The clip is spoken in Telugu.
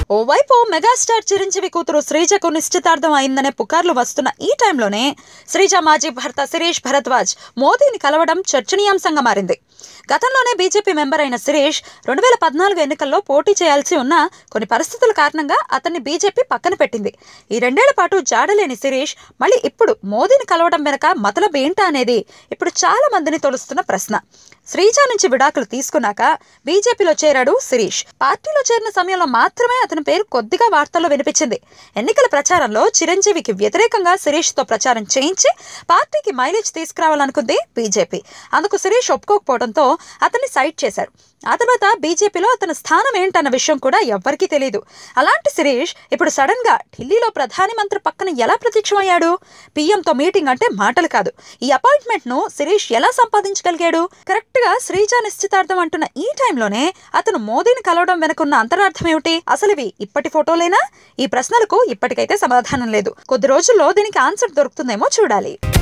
ఓవైపు మెగాస్టార్ చిరంజీవి కూతురు శ్రీజకు నిశ్చితార్థం అయిందనే పుకార్లు వస్తున్న ఈ టైంలోనే శ్రీజ మాజీ భర్త శిరీష్ భరద్వాజ్ మోదీని కలవడం చర్చనీయాంశంగా మారింది గతంలోనే బీజేపీ మెంబర్ అయిన శిరీష్ రెండు వేల పద్నాలుగు ఎన్నికల్లో పోటీ చేయాల్సి ఉన్న కొన్ని పరిస్థితుల కారణంగా అతన్ని బీజేపీ పక్కన పెట్టింది ఈ రెండేళ్ల పాటు జాడలేని శిరీష్ మళ్ళీ ఇప్పుడు మోదీని కలవడం వెనక మతలబ్ ఏంటా అనేది ఇప్పుడు చాలా మందిని తొలుస్తున్న ప్రశ్న శ్రీజ నుంచి విడాకులు తీసుకున్నాక బీజేపీలో చేరాడు శిరీష్ పార్టీలో చేరిన సమయంలో మాత్రమే అతని పేరు కొద్దిగా వార్తల్లో వినిపించింది ఎన్నికల ప్రచారంలో చిరంజీవికి వ్యతిరేకంగా శిరీష్తో ప్రచారం చేయించి పార్టీకి మైలేజ్ తీసుకురావాలనుకుంది బీజేపీ అందుకు శిరీష్ ఒప్పుకోకపోవడంతో అతన్ని సైడ్ చేశారు ఆ తర్వాత బీజేపీలో అతని స్థానం ఏంటన్న విషయం కూడా ఎవ్వరికీ తెలియదు అలాంటి శిరీష్ ఇప్పుడు సడన్ గా ఢిల్లీలో ప్రధాని మంత్రి పక్కన ఎలా ప్రత్యక్షమయ్యాడు పీఎంతో మీటింగ్ అంటే మాటలు కాదు ఈ అపాయింట్మెంట్ ను శిరీష్ ఎలా సంపాదించగలిగాడు కరెక్ట్ గా శ్రీజ నిశ్చితార్థం అంటున్న ఈ టైంలోనే అతను మోదీని కలవడం వెనుకున్న అంతరార్థం ఏమిటి అసలు ఇవి ఇప్పటి ఫోటోలేనా ఈ ప్రశ్నలకు ఇప్పటికైతే సమాధానం లేదు కొద్ది రోజుల్లో దీనికి ఆన్సర్ దొరుకుతుందేమో చూడాలి